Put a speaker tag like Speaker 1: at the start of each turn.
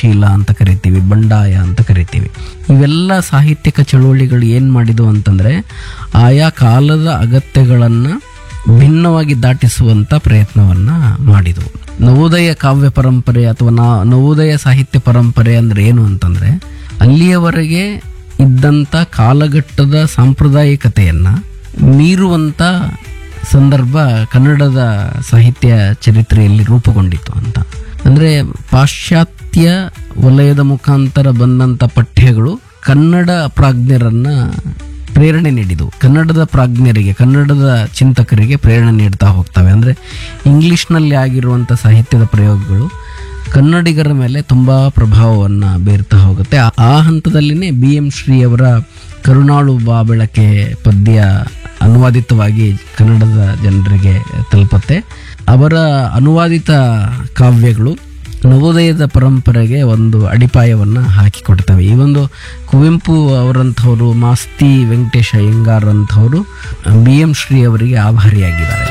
Speaker 1: ಸೃಜನಶೀಲ ಅಂತ ಕರಿತೀವಿ ಬಂಡಾಯ ಅಂತ ಕರಿತೀವಿ ಇವೆಲ್ಲ ಸಾಹಿತ್ಯಿಕ ಚಳುವಳಿಗಳು ಏನು ಮಾಡಿದವು ಅಂತಂದರೆ ಆಯಾ ಕಾಲದ ಅಗತ್ಯಗಳನ್ನು ಭಿನ್ನವಾಗಿ ದಾಟಿಸುವಂಥ ಪ್ರಯತ್ನವನ್ನು ಮಾಡಿದವು ನವೋದಯ ಕಾವ್ಯ ಪರಂಪರೆ ಅಥವಾ ನಾ ನವೋದಯ ಸಾಹಿತ್ಯ ಪರಂಪರೆ ಅಂದರೆ ಏನು ಅಂತಂದರೆ ಅಲ್ಲಿಯವರೆಗೆ ಇದ್ದಂಥ ಕಾಲಘಟ್ಟದ ಸಾಂಪ್ರದಾಯಿಕತೆಯನ್ನು ಮೀರುವಂಥ ಸಂದರ್ಭ ಕನ್ನಡದ ಸಾಹಿತ್ಯ ಚರಿತ್ರೆಯಲ್ಲಿ ರೂಪುಗೊಂಡಿತ್ತು ಅಂತ ಅಂದರೆ ಪಾಶ್ಚಾತ್ಯ ವಲಯದ ಮುಖಾಂತರ ಬಂದಂಥ ಪಠ್ಯಗಳು ಕನ್ನಡ ಪ್ರಾಜ್ಞರನ್ನು ಪ್ರೇರಣೆ ನೀಡಿದವು ಕನ್ನಡದ ಪ್ರಾಜ್ಞರಿಗೆ ಕನ್ನಡದ ಚಿಂತಕರಿಗೆ ಪ್ರೇರಣೆ ನೀಡ್ತಾ ಹೋಗ್ತವೆ ಅಂದರೆ ಇಂಗ್ಲೀಷ್ನಲ್ಲಿ ಆಗಿರುವಂಥ ಸಾಹಿತ್ಯದ ಪ್ರಯೋಗಗಳು ಕನ್ನಡಿಗರ ಮೇಲೆ ತುಂಬ ಪ್ರಭಾವವನ್ನು ಬೀರ್ತಾ ಹೋಗುತ್ತೆ ಆ- ಆ ಹಂತದಲ್ಲಿನೇ ಬಿ ಎಂ ಶ್ರೀಯವರ ಕರುಣಾಳು ಬಾ ಬೆಳಕೆ ಪದ್ಯ ಅನುವಾದಿತವಾಗಿ ಕನ್ನಡದ ಜನರಿಗೆ ತಲುಪುತ್ತೆ ಅವರ ಅನುವಾದಿತ ಕಾವ್ಯಗಳು ನವೋದಯದ ಪರಂಪರೆಗೆ ಒಂದು ಅಡಿಪಾಯವನ್ನು ಹಾಕಿಕೊಡ್ತವೆ ಈ ಒಂದು ಕುವೆಂಪು ಅವರಂಥವರು ಮಾಸ್ತಿ ವೆಂಕಟೇಶ ಅಯ್ಯಂಗಾರ್ ಅಂಥವರು ಬಿ ಎಂ ಶ್ರೀ ಅವರಿಗೆ ಆಭಾರಿಯಾಗಿದ್ದಾರೆ